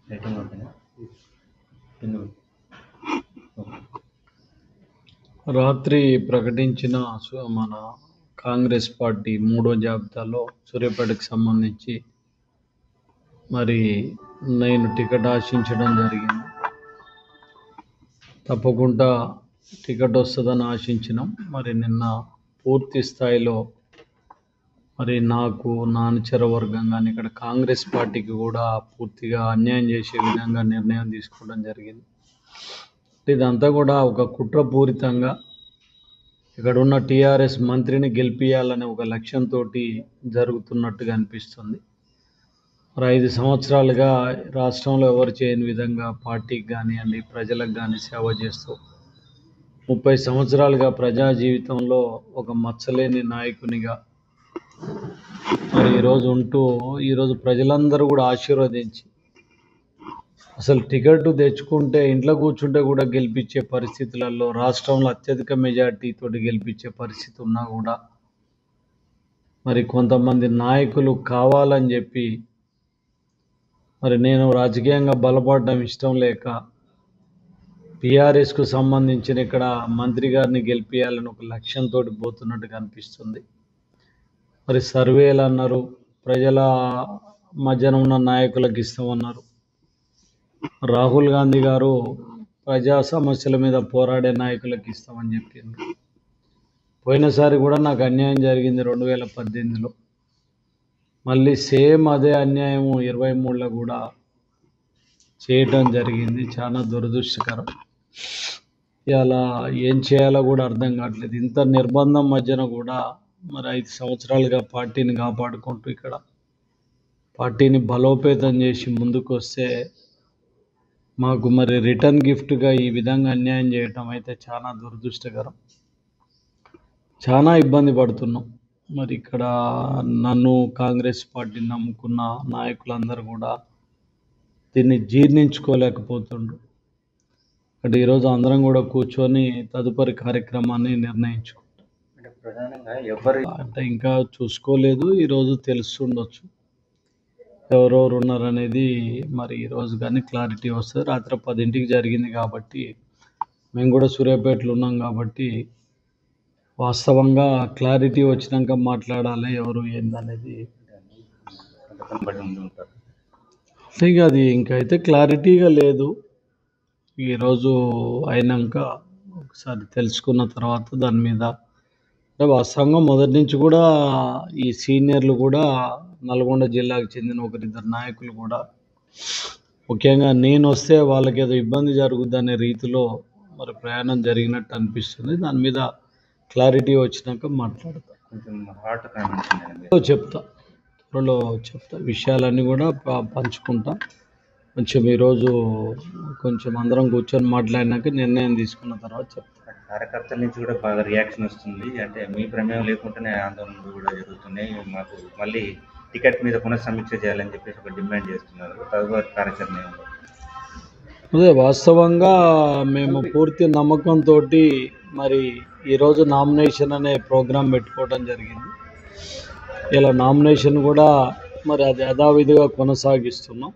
Rating ఓకేనా ఎందుకు okay రాత్రి ప్రకటించిన సు- మన కాంగ్రెస్ పార్టీ మూడో జాబితాలో సూర్యాపేటకు సంబంధించి మరి నేను టికెట్ ఆశించడం జరిగింది తప్పకుండా టికెట్ వస్తుందని ఆశించినాం మరి నిన్న పూర్తి స్థాయిలో మరి నాకు నా అనుచర వర్గం కానీ ఇక్కడ కాంగ్రెస్ పార్టీకి కూడా పూర్తిగా అన్యాయం చేసే విధంగా నిర్ణయం తీసుకోవడం జరిగింది ఇదంతా కూడా ఒక కుట్రపూరితంగా ఇక్కడ ఉన్న టీఆర్ఎస్ మంత్రిని గెలిపియాలనే ఒక లక్ష్యంతో జరుగుతున్నట్టుగా అనిపిస్తుంది మరి ఐదు సంవత్సరాలుగా రాష్ట్రంలో ఎవరు చేయని విధంగా పార్టీకి కానివ్వండి ప్రజలకు కానీ సేవ చేస్తూ ముప్పై సంవత్సరాలుగా ప్రజా జీవితంలో ఒక మచ్చలేని నాయకునిగా మరి ఈరోజు ఉంటూ ఈరోజు ప్రజలందరూ కూడా ఆశీర్వదించి అసలు టికెట్ తెచ్చుకుంటే ఇంట్లో కూర్చుంటే కూడా గెలిపించే పరిస్థితులలో రాష్ట్రంలో అత్యధిక మెజార్టీతో గెలిపించే పరిస్థితి ఉన్నా కూడా మరి కొంతమంది నాయకులు కావాలని చెప్పి మరి నేను రాజకీయంగా బలపడడం ఇష్టం లేక టీఆర్ఎస్కు సంబంధించిన ఇక్కడ మంత్రి గారిని గెలిపించాలని ఒక లక్ష్యంతో పోతున్నట్టుగా అనిపిస్తుంది మరి సర్వేలు అన్నారు ప్రజల మధ్యన ఉన్న నాయకులకు ఇస్తామన్నారు రాహుల్ గాంధీ గారు ప్రజా సమస్యల మీద పోరాడే నాయకులకు ఇస్తామని చెప్పింది పోయినసారి కూడా నాకు అన్యాయం జరిగింది రెండు వేల పద్దెనిమిదిలో మళ్ళీ సేమ్ అదే అన్యాయం ఇరవై మూడులో కూడా చేయటం జరిగింది చాలా దురదృష్టకరం ఇలా ఏం చేయాలో కూడా అర్థం కావట్లేదు ఇంత నిర్బంధం మధ్యన కూడా మరి ఐదు సంవత్సరాలుగా పార్టీని కాపాడుకుంటూ ఇక్కడ పార్టీని బలోపేతం చేసి ముందుకు వస్తే మాకు మరి రిటర్న్ గిఫ్ట్గా ఈ విధంగా అన్యాయం చేయటం అయితే చాలా దురదృష్టకరం చాలా ఇబ్బంది పడుతున్నాం మరి ఇక్కడ నన్ను కాంగ్రెస్ పార్టీని నమ్ముకున్న నాయకులందరూ కూడా దీన్ని జీర్ణించుకోలేకపోతుండ్రు అంటే ఈరోజు అందరం కూడా కూర్చొని తదుపరి కార్యక్రమాన్ని నిర్ణయించుకుంటాం అంటే ప్రధానంగా ఎవరు అంటే ఇంకా చూసుకోలేదు ఈరోజు తెలుస్తుండొచ్చు ఎవరెవరు ఉన్నారనేది మరి ఈరోజు కానీ క్లారిటీ వస్తుంది రాత్రి పదింటికి జరిగింది కాబట్టి మేము కూడా సూర్యాపేటలో ఉన్నాం కాబట్టి వాస్తవంగా క్లారిటీ వచ్చినాక మాట్లాడాలి ఎవరు ఏందనేది పథకం పడి ఉండి ఉంటారు అంటే ఇక అది ఇంకైతే క్లారిటీగా లేదు ఈరోజు అయినాక ఒకసారి తెలుసుకున్న తర్వాత దాని మీద అంటే వాస్తవంగా మొదటి నుంచి కూడా ఈ సీనియర్లు కూడా నల్గొండ జిల్లాకు చెందిన ఒకరిద్దరు నాయకులు కూడా ముఖ్యంగా నేను వస్తే వాళ్ళకి ఏదో ఇబ్బంది జరుగుద్దనే రీతిలో మరి ప్రయాణం జరిగినట్టు అనిపిస్తుంది దాని మీద క్లారిటీ వచ్చినాక మాట్లాడతా కొంచెం హార్ట్ కామెంట్స్ ఉన్నాయండి మీరు చెప్తా త్వరలో చెప్తా విషయాలన్నీ కూడా ప- పంచుకుంటా కొంచెం ఈరోజు కొంచెం అందరం కూర్చొని మాట్లాడినాక నిర్ణయం తీసుకున్న తర్వాత చెప్తా కార్యకర్తల నుంచి కూడా బాగా రియాక్షన్ వస్తుంది అంటే మీ ప్రమేయం లేకుండానే ఆందోళనలు కూడా జరుగుతున్నాయి మాకు మళ్ళీ టికెట్ మీద పునఃసమీక్ష చేయాలని చెప్పేసి ఒక డిమాండ్ చేస్తున్నారు తదుపరి కార్యాచరణ ఏముంది? అదే వాస్తవంగా మేము పూర్తి నమ్మకంతో మరి ఈరోజు నామినేషన్ అనే ప్రోగ్రాం పెట్టుకోవడం జరిగింది ఇలా నామినేషన్ కూడా మరి అది యథావిధిగా కొనసాగిస్తున్నాం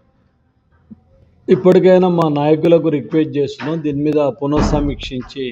ఇప్పటికైనా మా నాయకులకు రిక్వెస్ట్ చేస్తున్నాం దీని మీద పునఃసమీక్షించి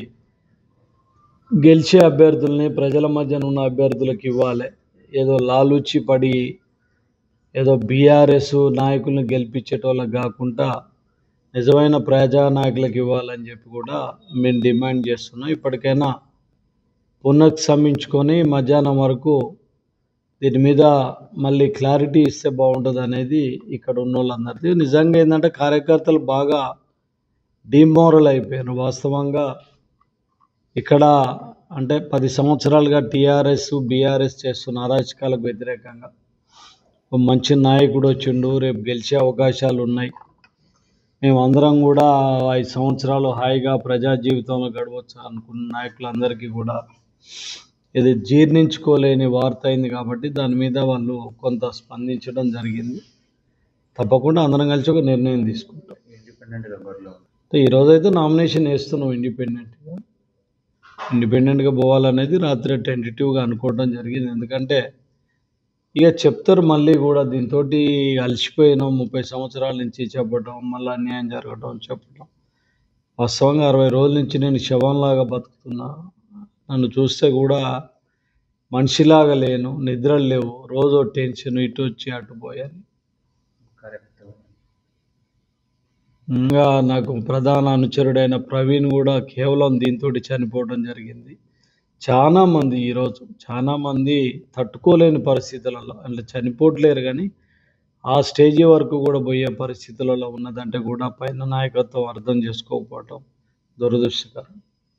గెలిచే అభ్యర్థుల్ని ప్రజల మధ్యన ఉన్న అభ్యర్థులకు ఇవ్వాలి ఏదో లాలూచి పడి ఏదో బీఆర్ఎస్ నాయకులను గెలిపించేటోళ్ళకి కాకుండా నిజమైన ప్రజా నాయకులకు ఇవ్వాలని చెప్పి కూడా మేము డిమాండ్ చేస్తున్నాం ఇప్పటికైనా పునఃసమీక్షించుకొని మధ్యాహ్నం వరకు దీని మీద మళ్ళీ క్లారిటీ ఇస్తే బాగుంటుంది అనేది ఇక్కడ ఉన్న వాళ్ళందరిది నిజంగా ఏంటంటే కార్యకర్తలు బాగా డిమోరల్ అయిపోయారు వాస్తవంగా ఇక్కడ అంటే పది సంవత్సరాలుగా టీఆర్ఎస్ బీఆర్ఎస్ చేస్తున్న అరాచకాలకు వ్యతిరేకంగా ఒక మంచి నాయకుడు వచ్చిండు రేపు గెలిచే అవకాశాలు ఉన్నాయి మేమందరం కూడా ఐదు సంవత్సరాలు హాయిగా ప్రజా జీవితంలో గడవచ్చు అనుకున్న నాయకులందరికీ కూడా ఇది జీర్ణించుకోలేని వార్త అయింది కాబట్టి దాని మీద వాళ్ళు కొంత స్పందించడం జరిగింది తప్పకుండా అందరం కలిసి ఒక నిర్ణయం తీసుకుంటాం ఇండిపెండెంట్గా బరిలో ఉంది. సో ఈరోజైతే నామినేషన్ వేస్తున్నాం ఇండిపెండెంట్గా ఇండిపెండెంట్గా పోవాలనేది రాత్రి టెంటేటివ్గా అనుకోవడం జరిగింది ఎందుకంటే ఇక చెప్తారు మళ్ళీ కూడా దీంతో అలసిపోయినాం ముప్పై సంవత్సరాల నుంచి చెప్పడం మళ్ళీ అన్యాయం జరగడం చెప్పడం వాస్తవంగా అరవై రోజుల నుంచి నేను శవంలాగా బతుకుతున్నా నన్ను చూస్తే కూడా మనిషిలాగా లేను నిద్రలు లేవు రోజు టెన్షన్ ఇటు వచ్చి అటు పోయాను కరెక్ట్ ఇంకా నాకు ప్రధాన అనుచరుడైన ప్రవీణ్ కూడా కేవలం దీంతో చనిపోవడం జరిగింది చాలా మంది ఈరోజు చాలా మంది తట్టుకోలేని పరిస్థితులలో అంటే చనిపోవట్లేరు కానీ ఆ స్టేజీ వరకు కూడా పోయే పరిస్థితులలో ఉన్నదంటే కూడా పైన నాయకత్వం అర్థం చేసుకోకపోవటం దురదృష్టకరం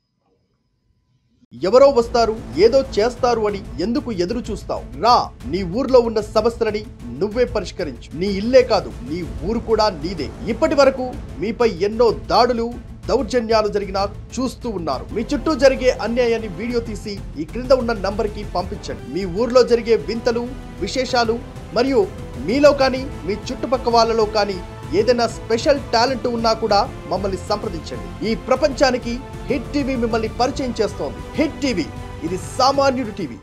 ఎవరో వస్తారు ఏదో చేస్తారు అని ఎందుకు ఎదురు చూస్తావు రా నీ ఊర్లో ఉన్న సమస్యలని నువ్వే పరిష్కరించు నీ ఇల్లే కాదు నీ ఊరు కూడా నీదే ఇప్పటి వరకు మీపై ఎన్నో దాడులు దౌర్జన్యాలు జరిగినా చూస్తూ ఉన్నారు మీ చుట్టూ జరిగే అన్యాయాన్ని వీడియో తీసి ఈ క్రింద ఉన్న నంబర్కి పంపించండి మీ ఊర్లో జరిగే వింతలు విశేషాలు మరియు మీలో కానీ మీ చుట్టుపక్క వాళ్ళలో కానీ ఏదైనా స్పెషల్ టాలెంట్ ఉన్నా కూడా మమ్మల్ని సంప్రదించండి ఈ ప్రపంచానికి హిట్ టీవీ మిమ్మల్ని పరిచయం చేస్తోంది హిట్ టీవీ ఇది సామాన్యుడి టీవీ